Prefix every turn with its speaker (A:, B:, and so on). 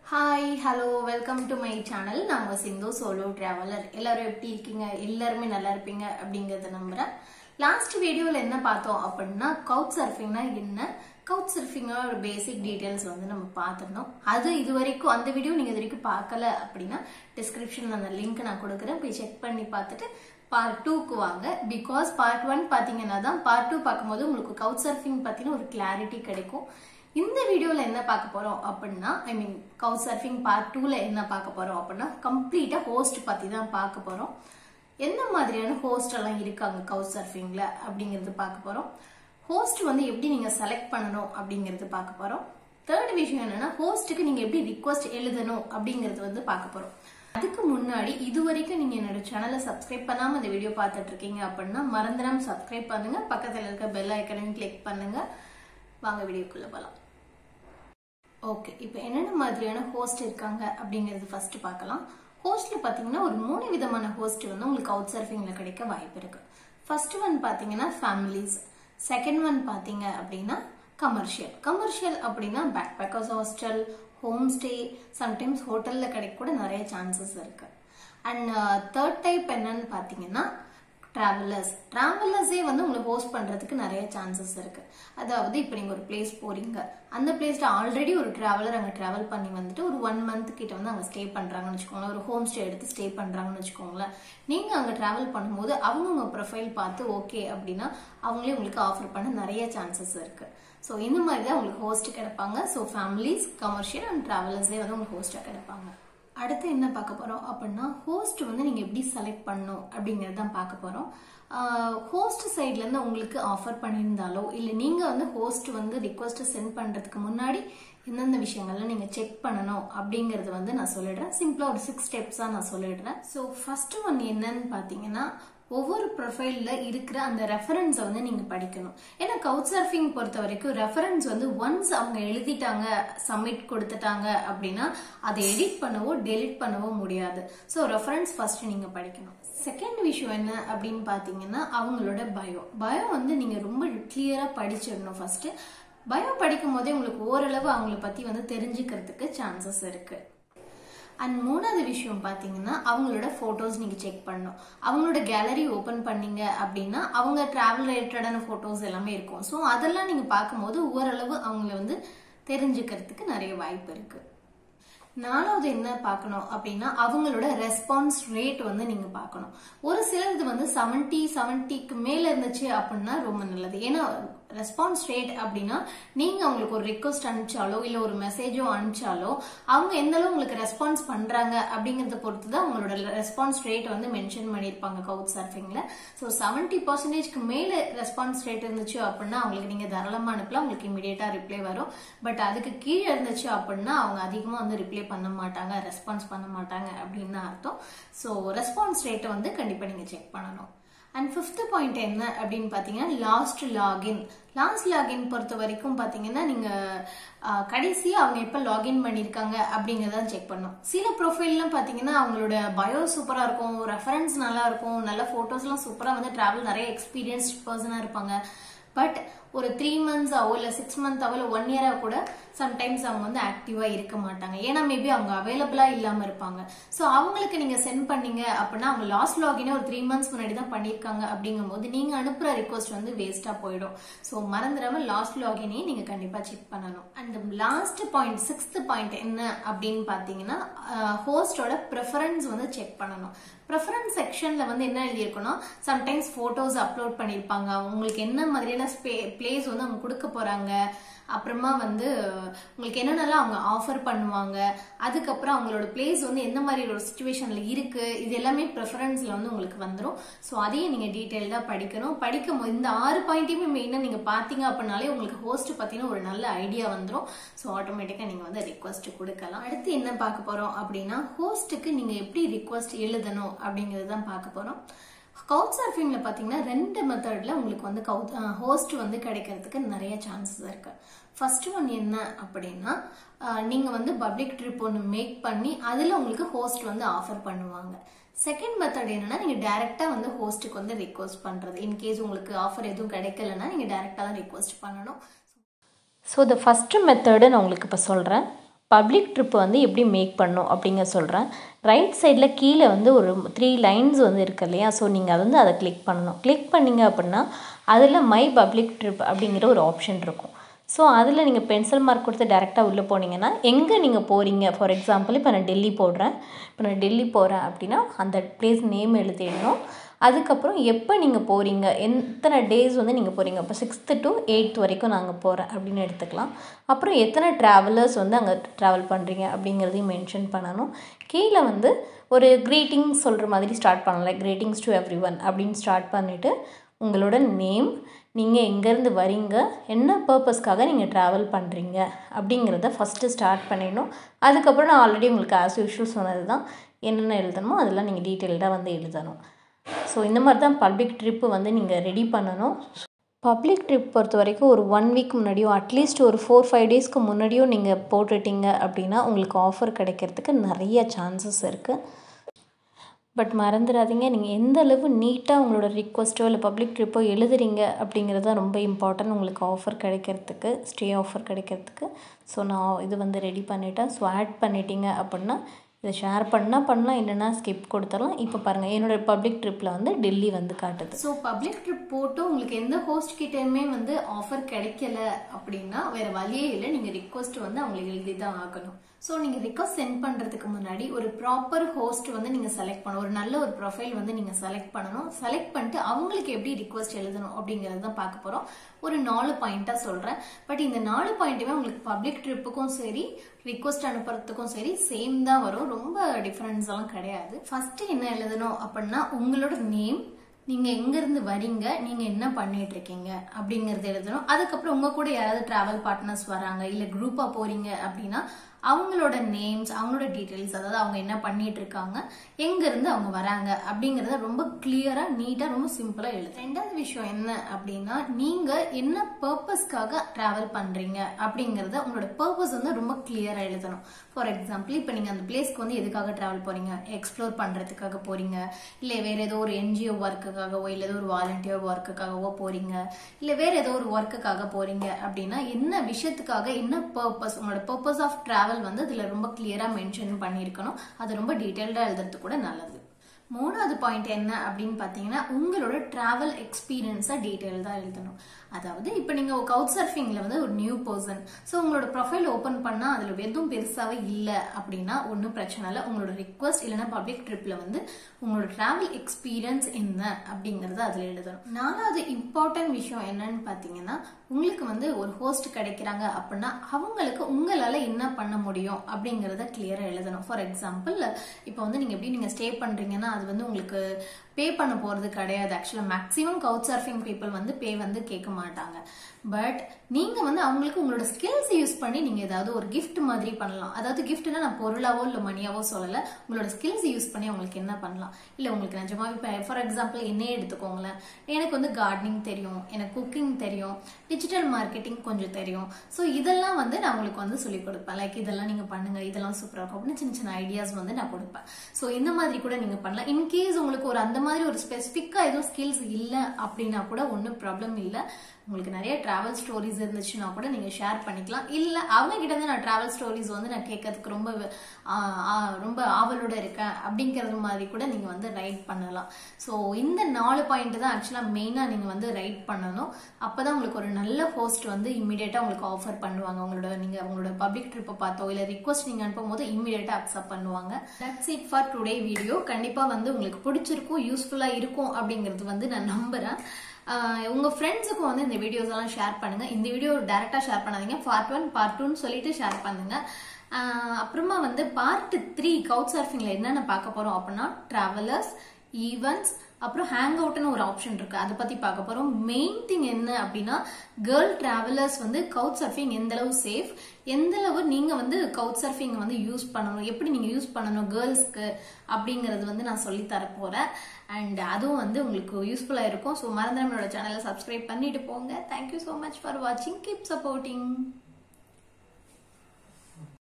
A: hi hello welcome to my channel நாங்கள் Sindhu solo traveller எல்லாரும் எப்படி இருக்கீங்க எல்லாருமே நல்லா இருப்பீங்க அப்படிங்கறத நம்புறேன் லாஸ்ட் வீடியோவில் என்ன பார்த்தோம் அப்படின்னா கவுட் சர்ஃபிங்னா என்ன கவுட் சர்ஃபிங்கா ஒரு பேசிக் டீடைல்ஸ் வந்து நம்ம பார்த்துருந்தோம் அது இது வரைக்கும் அந்த வீடியோ நீங்கள் இது வரைக்கும் பார்க்கல அப்படின்னா டிஸ்கிரிப்ஷனில் அந்த லிங்க் நான் கொடுக்குறேன் போய் செக் பண்ணி பார்த்துட்டு பார்ட் டூக்கு வாங்க பிகாஸ் பார்ட் ஒன் பார்த்தீங்கன்னா தான் பார்ட் டூ பார்க்கும்போது உங்களுக்கு கவுட் சர்ஃபிங் பற்றின ஒரு கிளாரிட்டி கிடைக்கும் இந்த வீடியோவில் என்ன பார்க்க போகிறோம் அப்படின்னா I mean couch surfing part டூவில் என்ன பார்க்க போகிறோம் அப்படின்னா கம்ப்ளீட்டாக ஹோஸ்ட் பற்றி தான் பார்க்க போகிறோம் என்ன மாதிரியான ஹோஸ்ட் எல்லாம் இருக்காங்க கவுட் சர்ஃபிங்கில் அப்படிங்கிறது பார்க்க போகிறோம் ஹோஸ்ட் வந்து எப்படி நீங்கள் செலக்ட் பண்ணணும் அப்படிங்கிறது பார்க்க போகிறோம் தேர்ட் விஷயம் என்னன்னா ஹோஸ்ட்டுக்கு நீங்கள் எப்படி ரிக்வஸ்ட் எழுதணும் அப்படிங்கிறது வந்து பார்க்க போகிறோம் அதுக்கு முன்னாடி இது வரைக்கும் நீங்க என்னோட சேனலை சப்ஸ்கிரைப் பண்ணாம இந்த வீடியோ பார்த்துட்டு இருக்கீங்க அப்படின்னா மறந்துடாம சப்ஸ்கிரைப் பண்ணுங்க பக்கத்துல இருக்க பெல் ஐக்கனையும் கிளிக் பண்ணுங்க வாங்க வீடியோக்குள்ள போகலாம் ஓகே இப்போ என்னென்ன மாதிரியான ஹோஸ்ட் இருக்காங்க அப்படிங்கிறது ஃபர்ஸ்ட் பார்க்கலாம் ஹோஸ்ட்ல பார்த்தீங்கன்னா ஒரு மூணு விதமான ஹோஸ்ட் வந்து உங்களுக்கு அவுட் சர்ஃபிங்ல கிடைக்க வாய்ப்பு இருக்கு ஃபர்ஸ்ட் ஒன் பார்த்தீங்கன்னா ஃபேமிலிஸ் செகண்ட் ஒன் பார்த்தீங்க அப்படின்னா கமர்ஷியல் கமர்ஷியல் அப்படின்னா backpackers hostel home stay sometimes ஹோட்டலில் கிடைக்க கூட நிறைய சான்சஸ் இருக்கு அண்ட் தேர்ட் டைப் என்னன்னு பார்த்தீங்கன்னா ட்ராவலர்ஸ் ட்ராவலர்ஸே வந்து உங்களை ஹோஸ்ட் பண்ணுறதுக்கு நிறைய சான்சஸ் இருக்கு அதாவது இப்போ நீங்கள் ஒரு பிளேஸ் போறீங்க அந்த பிளேஸ்ல ஆல்ரெடி ஒரு ட்ராவலர் அங்கே ட்ராவல் பண்ணி வந்துட்டு ஒரு ஒன் மந்த் கிட்ட வந்து அங்கே ஸ்டே பண்ணுறாங்கன்னு வச்சுக்கோங்களேன் ஒரு ஹோம் ஸ்டே எடுத்து ஸ்டே பண்ணுறாங்கன்னு வச்சுக்கோங்களேன் நீங்கள் அங்கே ட்ராவல் பண்ணும்போது அவங்க உங்கள் ப்ரொஃபைல் பார்த்து ஓகே அப்படின்னா அவங்களே உங்களுக்கு ஆஃபர் பண்ண நிறைய சான்சஸ் இருக்கு ஸோ இந்த மாதிரி தான் உங்களுக்கு ஹோஸ்ட் கிடைப்பாங்க ஸோ ஃபேமிலிஸ் கமர்ஷியல் அண்ட் ட்ராவலர்ஸே வந்து உங்களுக்கு ஹோஸ்ட்டாக கிடைப்பாங்க அடுத்து என்ன பார்க்க போறோம் அப்படின்னா ஹோஸ்ட் வந்து நீங்க எப்படி செலக்ட் பண்ணணும் அப்படிங்கறது தான் பார்க்க போறோம் ஹோஸ்ட் சைட்ல இருந்து உங்களுக்கு ஆஃபர் பண்ணியிருந்தாலோ இல்ல நீங்க வந்து ஹோஸ்ட் வந்து ரிக்வஸ்ட் சென்ட் பண்றதுக்கு முன்னாடி எந்தெந்த விஷயங்கள்ல நீங்க செக் பண்ணணும் அப்படிங்கறது வந்து நான் சொல்லிடுறேன் சிம்பிளா ஒரு சிக்ஸ் ஸ்டெப்ஸா நான் சொல்லிடுறேன் ஸோ ஃபர்ஸ்ட் ஒன் என்னன்னு பாத்தீங்கன்னா ஒவ்வொரு ப்ரொஃபைல்ல இருக்கிற அந்த ரெஃபரன்ஸை வந்து நீங்க படிக்கணும் ஏன்னா கவுட் சர்ஃபிங் பொறுத்த வரைக்கும் ரெஃபரன்ஸ் வந்து ஒன்ஸ் அவங்க எழுதிட்டாங்க சப்மிட் கொடுத்துட்டாங்க அப்படின்னா அதை எடிட் பண்ணவோ டெலிட் பண்ணவோ முடியாது ஸோ ரெஃபரன்ஸ் ஃபர்ஸ்ட் நீங்க படிக்கணும் செகண்ட் விஷயம் என்ன அப்படின்னு பாத்தீங்கன்னா அவங்களோட பயோ பயோ வந்து நீங்க ரொம்ப கிளியரா படிச்சிடணும் ஃபர்ஸ்ட் பயோ படிக்கும் போதே உங்களுக்கு ஓரளவு அவங்கள பத்தி வந்து தெரிஞ்சுக்கிறதுக்கு சான்சஸ் இருக்கு அண்ட் மூணாவது விஷயம் பார்த்தீங்கன்னா அவங்களோட ஃபோட்டோஸ் நீங்கள் செக் பண்ணணும் அவங்களோட கேலரி ஓப்பன் பண்ணீங்க அப்படின்னா அவங்க ட்ராவல் ரிலேட்டடான ஃபோட்டோஸ் எல்லாமே இருக்கும் ஸோ அதெல்லாம் நீங்கள் பார்க்கும்போது ஓரளவு அவங்கள வந்து தெரிஞ்சுக்கிறதுக்கு நிறைய வாய்ப்பு இருக்கு நாலாவது என்ன பார்க்கணும் அப்படின்னா அவங்களோட ரெஸ்பான்ஸ் ரேட் வந்து நீங்க பார்க்கணும் ஒரு சிலது வந்து செவன்டி செவன்டிக்கு மேல இருந்துச்சு அப்படின்னா ரொம்ப நல்லது ஏன்னா ரெஸ்பான்ஸ் ரேட் அப்படின்னா நீங்க அவங்களுக்கு ஒரு ரிக்வஸ்ட் அனுப்பிச்சாலோ இல்ல ஒரு மெசேஜோ அனுப்பிச்சாலோ அவங்க எந்த அளவு உங்களுக்கு ரெஸ்பான்ஸ் பண்றாங்க அப்படிங்கறத பொறுத்து தான் அவங்களோட ரெஸ்பான்ஸ் ரேட் வந்து மென்ஷன் பண்ணியிருப்பாங்க கவுட் சர்ஃபிங்ல ஸோ செவன்டி பர்சன்டேஜ்க்கு மேல ரெஸ்பான்ஸ் ரேட் இருந்துச்சு அப்படின்னா அவங்களுக்கு நீங்க தாராளமா அனுப்பலாம் உங்களுக்கு இமீடியட்டா ரிப்ளை வரும் பட் அதுக்கு கீழே இருந்துச்சு அப்படின்னா அவங்க அதிகமா வந்து ரிப்ளை பண்ண மாட்டாங்க ரெஸ்பான்ஸ் பண்ண மாட்டாங்க அப்படின்னு அர்த்தம் ஸோ ரெஸ்பான்ஸ் ரேட்டை வந்து கண்டிப்பா நீங்க செக் பண்ணணும் அண்ட் ஃபிஃப்த் பாயிண்ட் என்ன அப்படின்னு பார்த்தீங்கன்னா லாஸ்ட் லாகின் லாஸ்ட் லாகின் பொறுத்த வரைக்கும் பார்த்தீங்கன்னா நீங்கள் கடைசியாக அவங்க எப்போ லாகின் பண்ணியிருக்காங்க அப்படிங்கிறத செக் பண்ணும் சில ப்ரொஃபைல்லாம் பார்த்தீங்கன்னா அவங்களோட பயோ சூப்பராக இருக்கும் ரெஃபரன்ஸ் நல்லா இருக்கும் நல்ல ஃபோட்டோஸ்லாம் சூப்பராக வந்து ட்ராவல் நிறைய எக்ஸ்பீரியன்ஸ்ட் பர்சனாக இருப்பாங்க பட் ஒரு த்ரீ மந்த்ஸாவோ இல்லை சிக்ஸ் மந்த்தாவோ இல்லை ஒன் இயராக கூட சம்டைம்ஸ் அவங்க வந்து ஆக்டிவாக இருக்க மாட்டாங்க ஏன்னா மேபி அவங்க அவைலபிளாக இல்லாமல் இருப்பாங்க ஸோ அவங்களுக்கு நீங்கள் சென்ட் பண்ணீங்க அப்படின்னா அவங்க லாஸ்ட் லாகினே ஒரு த்ரீ மந்த்ஸ் முன்னாடி தான் பண்ணியிருக்காங்க அப்படிங்கும் போது நீங்கள் அனுப்புகிற ரிக்வஸ்ட் வந்து வேஸ்ட்டாக போயிடும் ஸோ மறந்துடாம லாஸ்ட் லாகினே நீங்கள் கண்டிப்பாக செக் பண்ணணும் and last point sixth point என்ன அப்படின்னு பார்த்தீங்கன்னா ஹோஸ்டோட ப்ரிஃபரன்ஸ் வந்து செக் பண்ணணும் ப்ரிஃபரன்ஸ் செக்ஷன்ல வந்து என்ன எழுதியிருக்குன்னா சம்டைம்ஸ் ஃபோட்டோஸ் அப்லோட் பண்ணியிருப்பாங்க உங்களுக்கு என்ன மாதிரியான பிளேஸ் வந்து அவங்க கொடுக்க போறாங்க அப்புறமா வந்து உங்களுக்கு என்னென்னலாம் அவங்க ஆஃபர் பண்ணுவாங்க அதுக்கப்புறம் அவங்களோட பிளேஸ் வந்து எந்த மாதிரி ஒரு சுச்சுவேஷன்ல இருக்கு இது எல்லாமே ப்ரிஃபரன்ஸ்ல வந்து உங்களுக்கு வந்துடும் ஸோ அதையும் நீங்க டீட்டெயில்டா படிக்கணும் படிக்கும் போது இந்த ஆறு பாயிண்ட்டையுமே மெயினாக நீங்க பாத்தீங்க அப்படின்னாலே உங்களுக்கு ஹோஸ்ட் பத்தின ஒரு நல்ல ஐடியா வந்துடும் ஸோ ஆட்டோமேட்டிக்கா நீங்க வந்து ரிக்வஸ்ட் கொடுக்கலாம் அடுத்து என்ன பார்க்க போறோம் அப்படின்னா ஹோஸ்ட்டுக்கு நீங்க எப்படி ரிக்வஸ்ட் எழுதணும் அப்படிங்கிறது தான் பார்க்க போறோம் கவுட் சர்ஃபிங்ல பாத்தீங்கன்னா ரெண்டு மெத்தட்ல உங்களுக்கு வந்து கவுட் ஹோஸ்ட் வந்து கிடைக்கிறதுக்கு நிறைய சான்சஸ் இருக்கு ஃபர்ஸ்ட் ஒன் என்ன அப்படின்னா நீங்க வந்து பப்ளிக் ட்ரிப் ஒன்று மேக் பண்ணி அதுல உங்களுக்கு ஹோஸ்ட் வந்து ஆஃபர் பண்ணுவாங்க செகண்ட் மெத்தட் என்னன்னா நீங்க டைரக்டா வந்து ஹோஸ்ட்டுக்கு வந்து ரிக்வஸ்ட் பண்றது இன்கேஸ் உங்களுக்கு ஆஃபர் எதுவும் கிடைக்கலன்னா நீங்க டைரக்டா தான் ரிக்வஸ்ட் பண்ணணும்
B: ஸோ த ஃபஸ்ட்டு மெத்தடு நான் உங்களுக்கு இப்போ சொல்கிறேன் பப்ளிக் ட்ரிப் வந்து எப்படி மேக் பண்ணும் அப்படிங்க சொல்கிறேன் ரைட் சைடில் கீழே வந்து ஒரு த்ரீ லைன்ஸ் வந்து இருக்கு இல்லையா ஸோ நீங்கள் வந்து அதை கிளிக் பண்ணணும் கிளிக் பண்ணிங்க அப்படின்னா அதில் மை பப்ளிக் ட்ரிப் அப்படிங்கிற ஒரு ஆப்ஷன் இருக்கும் ஸோ அதில் நீங்கள் பென்சில் மார்க் கொடுத்து டேரெக்டாக உள்ளே போனீங்கன்னா எங்கே நீங்கள் போகிறீங்க ஃபார் எக்ஸாம்பிள் இப்போ நான் டெல்லி போடுறேன் இப்போ நான் டெல்லி போகிறேன் அப்படின்னா அந்த பிளேஸ் நேம் எழுதிடணும் அதுக்கப்புறம் எப்போ நீங்கள் போகிறீங்க எத்தனை டேஸ் வந்து நீங்கள் போகிறீங்க இப்போ சிக்ஸ்த்து டு எயித் வரைக்கும் நாங்கள் போகிறேன் அப்படின்னு எடுத்துக்கலாம் அப்புறம் எத்தனை ட்ராவலர்ஸ் வந்து அங்கே ட்ராவல் பண்ணுறீங்க அப்படிங்கிறதையும் மென்ஷன் பண்ணணும் கீழே வந்து ஒரு க்ரீட்டிங்ஸ் சொல்கிற மாதிரி ஸ்டார்ட் பண்ணலாம் க்ரீட்டிங்ஸ் டு எவ்ரி ஒன் அப்படின்னு ஸ்டார்ட் பண்ணிவிட்டு உங்களோட நேம் நீங்கள் எங்கேருந்து வரீங்க என்ன பர்பஸ்க்காக நீங்கள் ட்ராவல் பண்ணுறீங்க அப்படிங்கிறத ஃபஸ்ட்டு ஸ்டார்ட் பண்ணிடணும் அதுக்கப்புறம் நான் ஆல்ரெடி உங்களுக்கு ஆஸ் யூஷுவல் சொன்னது தான் என்னென்ன எழுதணுமோ அதெல்லாம் நீங்கள் டீட்டெயில்டாக வந்து எழுதணும் ஸோ இந்த மாதிரி தான் பப்ளிக் ட்ரிப்பு வந்து நீங்கள் ரெடி பண்ணணும் பப்ளிக் ட்ரிப் பொறுத்த வரைக்கும் ஒரு ஒன் வீக் முன்னாடியோ அட்லீஸ்ட் ஒரு ஃபோர் ஃபைவ் டேஸ்க்கு முன்னாடியோ நீங்கள் போட்டுட்டீங்க அப்படின்னா உங்களுக்கு ஆஃபர் கிடைக்கிறதுக்கு நிறைய சான்சஸ் இருக்குது பட் மறந்துடாதீங்க நீங்கள் எந்த அளவு நீட்டாக உங்களோட ரிக்வஸ்ட்டோ இல்லை பப்ளிக் ட்ரிப்போ எழுதுறீங்க அப்படிங்கிறது தான் ரொம்ப இம்பார்ட்டன்ட் உங்களுக்கு ஆஃபர் கிடைக்கிறதுக்கு ஸ்டே ஆஃபர் கிடைக்கிறதுக்கு ஸோ நான் இது வந்து ரெடி பண்ணிட்டேன் ஸோ ஆட் பண்ணிட்டீங்க அப்படின்னா இதை ஷேர் பண்ணால் பண்ணலாம் இல்லைன்னா ஸ்கிப் கொடுத்துடலாம் இப்போ பாருங்கள் என்னோடய பப்ளிக் ட்ரிப்பில் வந்து டெல்லி வந்து காட்டுது
A: ஸோ பப்ளிக் ட்ரிப் போட்டு உங்களுக்கு எந்த ஹோஸ்ட் கிட்டயுமே வந்து ஆஃபர் கிடைக்கல அப்படின்னா வேற வழியே இல்லை நீங்க ரிக்வஸ்ட் வந்து அவங்களுக்கு எழுதி தான் ஆகணும் ஸோ நீங்க ரிக்வஸ்ட் சென்ட் பண்றதுக்கு முன்னாடி ஒரு ப்ராப்பர் ஹோஸ்ட் வந்து நீங்க செலக்ட் பண்ணணும் ஒரு நல்ல ஒரு ப்ரொஃபைல் வந்து நீங்க செலக்ட் பண்ணணும் செலக்ட் பண்ணிட்டு அவங்களுக்கு எப்படி ரிக்வஸ்ட் எழுதணும் அப்படிங்கறது தான் பார்க்க போறோம் ஒரு நாலு பாயிண்டா சொல்றேன் பட் இந்த நாலு பாயிண்ட்டுமே உங்களுக்கு பப்ளிக் ட்ரிப்புக்கும் சரி ரிக்வஸ்ட் அனுப்புறதுக்கும் சரி சேம் தான் வரும் ரொம்ப டிஃபரன்ஸ் எல்லாம் கிடையாது ஃபர்ஸ்ட் என்ன எழுதணும் அப்படின்னா உங்களோட நேம் நீங்க எங்க இருந்து வரீங்க நீங்க என்ன பண்ணிட்டு இருக்கீங்க அப்படிங்கறது எழுதணும் அதுக்கப்புறம் உங்க கூட யாராவது டிராவல் பார்ட்னர்ஸ் வராங்க இல்ல குரூப்பா போறீங்க அப்படின்னா அவங்களோட நேம்ஸ் அவங்களோட டீடைல்ஸ் அதாவது அவங்க என்ன பண்ணிட்டு இருக்காங்க எங்க இருந்து அவங்க வராங்க அப்படிங்கறத ரொம்ப கிளியரா நீட்டா ரொம்ப சிம்பிளா எழுது ரெண்டாவது விஷயம் என்ன அப்படின்னா நீங்க என்ன பர்பஸ்க்காக டிராவல் பண்றீங்க அப்படிங்கறத உங்களோட பர்பஸ் வந்து ரொம்ப கிளியரா எழுதணும் ஃபார் எக்ஸாம்பிள் இப்போ நீங்க அந்த பிளேஸ்க்கு வந்து எதுக்காக டிராவல் போறீங்க எக்ஸ்ப்ளோர் பண்றதுக்காக போறீங்க இல்ல வேற ஏதோ ஒரு என்ஜிஓ ஒர்க்குக்காகவோ இல்ல ஏதோ ஒரு வாலண்டியர் ஒர்க்குக்காகவோ போறீங்க இல்ல வேற ஏதோ ஒரு ஒர்க்குக்காக போறீங்க அப்படின்னா என்ன விஷயத்துக்காக என்ன பர்பஸ் உங்களோட பர்பஸ் ஆஃப் டிராவல் வந்து இதுல ரொம்ப கிளியரா மென்ஷன் பண்ணியிருக்கணும் அது ரொம்ப டீட்டெயில்டா எழுதுறது கூட நல்லது மூணாவது பாயிண்ட் என்ன அப்படின்னு பார்த்தீங்கன்னா உங்களோட டிராவல் எக்ஸ்பீரியன்ஸை டீட்டெயில்டாக எழுதணும் அதாவது இப்போ நீங்கள் கவுட் சர்ஃபிங்கில் வந்து ஒரு நியூ பர்சன் ஸோ உங்களோட ப்ரொஃபைல் ஓப்பன் பண்ணால் அதில் எதுவும் பெருசாகவே இல்லை அப்படின்னா ஒன்றும் பிரச்சனை இல்லை உங்களோட ரிக்வஸ்ட் இல்லைன்னா பப்ளிக் ட்ரிப்பில் வந்து உங்களோட டிராவல் எக்ஸ்பீரியன்ஸ் என்ன அப்படிங்கறத அதில் எழுதணும் நாலாவது இம்பார்ட்டன்ட் விஷயம் என்னன்னு பார்த்தீங்கன்னா உங்களுக்கு வந்து ஒரு ஹோஸ்ட் கிடைக்கிறாங்க அப்படின்னா அவங்களுக்கு உங்களால என்ன பண்ண முடியும் அப்படிங்கறத கிளியரா எழுதணும் ஃபார் எக்ஸாம்பிள் இப்போ வந்து நீங்க எப்படி நீங்க ஸ்டே பண்றீங்கன்னா அது வந்து உங்களுக்கு பே பண்ண போறது கிடையாது ஆக்சுவலா மேக்ஸிமம் கவுட் சர்ஃபிங் பீப்புள் வந்து பே வந்து கேட்க மாட்டாங்க பட் நீங்க வந்து அவங்களுக்கு உங்களோட ஸ்கில்ஸ் யூஸ் பண்ணி நீங்க ஏதாவது ஒரு gift மாதிரி பண்ணலாம் அதாவது கிஃப்ட்னா நான் பொருளாவோ இல்ல மணியாவோ சொல்லல உங்களோட ஸ்கில்ஸ் யூஸ் பண்ணி உங்களுக்கு என்ன பண்ணலாம் இல்ல உங்களுக்கு நிஜமாவே இப்போ ஃபார் எக்ஸாம்பிள் என்னையே எடுத்துக்கோங்களேன் எனக்கு வந்து கார்டனிங் தெரியும் எனக்கு குக்கிங் தெரியும் டிஜிட்டல் மார்க்கெட்டிங் கொஞ்சம் தெரியும் ஸோ இதெல்லாம் வந்து நான் உங்களுக்கு வந்து சொல்லிக் கொடுப்பேன் லைக் இதெல்லாம் நீங்க பண்ணுங்க இதெல்லாம் சூப்பரா இருக்கும் அப்படின்னு சின்ன சின்ன ஐடியாஸ் வந்து நான் கொடுப்பேன் ஸோ இந்த மாதிரி கூட நீங்க பண்ணலாம் இன்கேஸ் உங்களுக்கு ஒரு அந்த மாதிரி ஒரு ஸ்பெசிஃபிக்கா எதுவும் ஸ்கில்ஸ் இல்லை அப்படின்னா கூட ஒன்றும் ப்ராப்ளம் இல்லை உங்களுக்கு நிறைய டிராவல் ஸ்டோரிஸ் இருந்துச்சுன்னா கூட நீங்க ஷேர் பண்ணிக்கலாம் இல்ல அவங்க கிட்ட இருந்து நான் டிராவல் ஸ்டோரிஸ் வந்து நான் கேட்கறதுக்கு ரொம்ப ஆ, ஆ, ரொம்ப ஆவலோட இருக்கேன் அப்படிங்கறது மாதிரி கூட நீங்க வந்து ரைட் பண்ணலாம் ஸோ இந்த நாலு பாயிண்ட் தான் ஆக்சுவலா மெயினா நீங்க வந்து ரைட் பண்ணணும் அப்பதான் உங்களுக்கு ஒரு நல்ல ஹோஸ்ட் வந்து இம்மிடியேட்டா உங்களுக்கு ஆஃபர் பண்ணுவாங்க உங்களோட நீங்க உங்களோட பப்ளிக் ட்ரிப்பை பார்த்தோ இல்ல ரிக்வஸ்ட் நீங்க அனுப்பும் போது இம்மிடியேட்டா அக்செப்ட் பண்ணுவாங்க that's it for today video கண்டிப்பா வந்து உங்களுக்கு பிடிச்சிருக்கும் யூஸ்ஃபுல்லா இருக்கும் அப்படிங்கிறது வந்து நான் நம்புறேன் ஆஹ் உங்க ஃப்ரெண்ட்ஸுக்கும் வந்து இந்த வீடியோஸ் எல்லாம் ஷேர் பண்ணுங்க இந்த வீடியோ டைரக்டா ஷேர் பண்ணாதீங்க பார்ட் ஒன் பார்ட் டூன்னு சொல்லிட்டு ஷேர் பண்ணுங்க ஆஹ் அப்புறமா வந்து பார்ட் த்ரீ கவுட் சர்ஃபிங்ல என்னென்ன பார்க்க போறோம் அப்படின்னா டிராவலர்ஸ் ஈவெண்ட்ஸ் அப்புறம் ஹேங் அவுட்னு ஒரு ஆப்ஷன் இருக்கு அதை பத்தி பார்க்க போறோம் மெயின் திங் என்ன அப்படின்னா கேர்ள் டிராவலர்ஸ் வந்து கவுட் சர்ஃபிங் எந்த அளவு சேஃப் எந்த அளவு நீங்க வந்து கவுட் சர்ஃபிங் வந்து யூஸ் பண்ணணும் எப்படி நீங்க யூஸ் பண்ணணும் கேர்ள்ஸ்க்கு அப்படிங்கறது வந்து நான் சொல்லி தர போறேன் அண்ட் அதுவும் வந்து உங்களுக்கு யூஸ்ஃபுல்லா இருக்கும் ஸோ மறந்துடாம என்னோட சேனலை சப்ஸ்கிரைப் பண்ணிட்டு போங்க தேங்க்யூ ஸோ மச் ஃபார் வாட்சிங் கீப் சப்போர்ட்டிங்